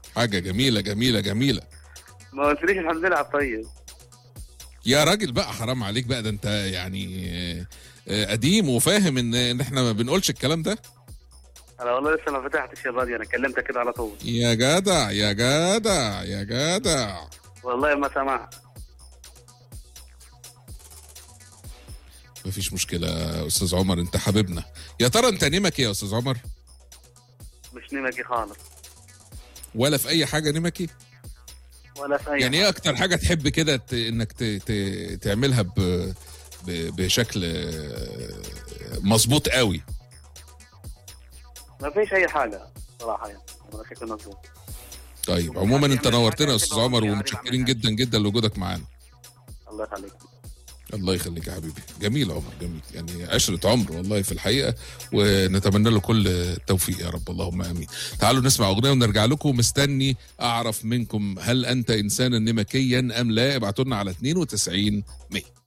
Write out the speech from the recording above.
حاجه جميله جميله جميله ما قلتليش الحمد لله على الطيب يا راجل بقى حرام عليك بقى ده انت يعني آه، آه، قديم وفاهم ان ان احنا ما بنقولش الكلام ده انا والله لسه ما فتحتش الراديو انا كلمتك كده على طول يا جدع يا جدع يا جدع والله ما سمعت مفيش مشكله يا استاذ عمر انت حبيبنا يا ترى انت نمكي يا استاذ عمر مش نمكي خالص ولا في اي حاجه نمكي ولا في اي يعني ايه اكتر حاجه تحب كده ت- انك ت... ت... تعملها ب... ب... بشكل آه، مظبوط قوي ما فيش اي حاجه صراحه يعني على شكل مظبوط طيب عموما انت نورتنا يا استاذ عمر ومتشكرين جدا جدا لوجودك معانا الله يخليك الله يخليك يا حبيبي جميل عمر جميل يعني عشرة عمر والله في الحقيقة ونتمنى له كل التوفيق يا رب اللهم امين تعالوا نسمع اغنية ونرجع لكم مستني اعرف منكم هل انت انسانا نمكيا ام لا ابعتوا لنا على 92 100